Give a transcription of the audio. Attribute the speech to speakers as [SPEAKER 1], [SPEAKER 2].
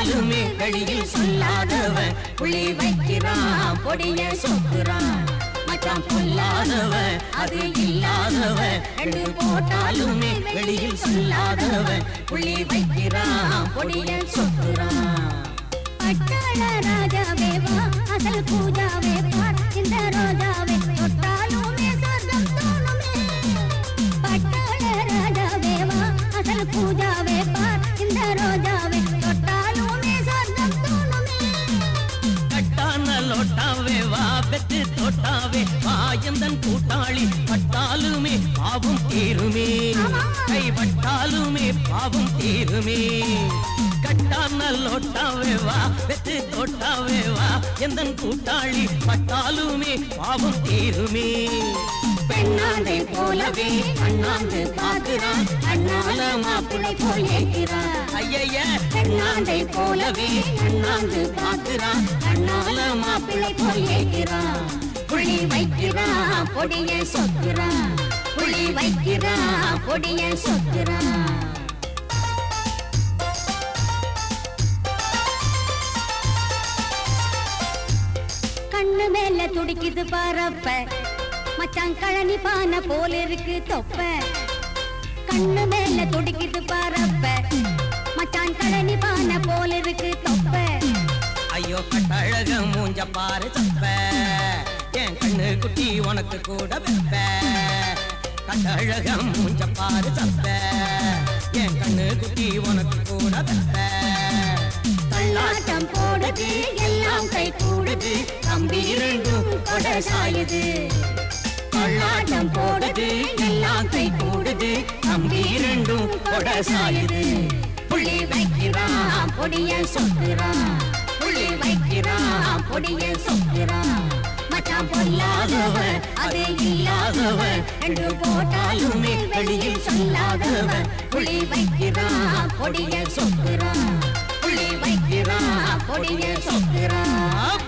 [SPEAKER 1] போட்டாலுமே வெளியில் சொல்லாதவன் புள்ளி வைக்கிறான் பொடிய சொக்குறான் மச்சான் பொல்லாதவன் அது இல்லாதவன் ரெண்டு போட்டாலுமே வெளியில் சொல்லாதவன் புள்ளி வைக்கிறான் பொடிய சொக்குறான்
[SPEAKER 2] பட்டாள ராஜாவே வா அசல் பூஜாவே பார் இந்த ரோஜாவே தொட்டாலுமே சொர்க்கம் தோணுமே பட்டாள ராஜாவே வா அசல் பூஜாவே பார் இந்த ரோஜாவே தொட்டாலுமே சொர்க்கம் தோணுமே
[SPEAKER 1] கட்டான லோட்டாவே வா வெத்து தோட்டாவே வாயந்தன் கூட்டாளி பட்டாலுமே பாவம் தீருமே கை பட்டாலுமே பாவம் தீருமே கட்டான லோட்டாவே வா வெத்து தோட்டாவே வா எந்தன் கூட்டாளி பட்டாலுமே பாவம் தீருமே பெண்ணாந்தை போலவே அண்ணாந்து பார்க்கிறான் அண்ணால மாப்பிளை போல் ஏற்கிறான் ஐய பெண்ணாந்தை போலவே அண்ணாந்து பார்க்கிறான் அண்ணால மாப்பிளை போல் ஏற்கிறான் புள்ளி வைக்கிறான் பொடிய சொக்குறான் புள்ளி வைக்கிறான் பொடிய சொக்குறான்
[SPEAKER 2] கண்ணு மேல துடிக்குது பாரப்ப மச்சான் கழனி பானை போல இருக்கு தொப்ப கண்ணு மேல துடிக்குது பாரப்ப மச்சான் கழனி பானை போல இருக்கு தொப்ப
[SPEAKER 1] ஐயோ கட்டழக மூஞ்ச பாரு தப்ப என் கண்ணு குட்டி உனக்கு கூட வெப்ப கட்டழக மூஞ்ச பாரு தப்ப என் கண்ணு குட்டி உனக்கு கூட வெப்ப தள்ளாட்டம் போடுது எல்லாம் கை கூடுது தம்பி இரண்டும் கொட சாயுது தள்ளாட்டம் போடுது எல்லாம் கை கூடுது தம்பி இரண்டும் கொட சாயுது புள்ளி வைக்கிறான் பொடிய சொக்குறான் புள்ளி வைக்கிறான் பொடிய சொக்குறான் மச்சான் பொல்லாதவன் அது இல்லாதவன் ரெண்டு போட்டாலுமே வெளியில் சொல்லாதவன் புள்ளி வைக்கிறான் பொடிய சொக்குறான் புள்ளி வைக்கிறான் பொடிய சொக்குறான்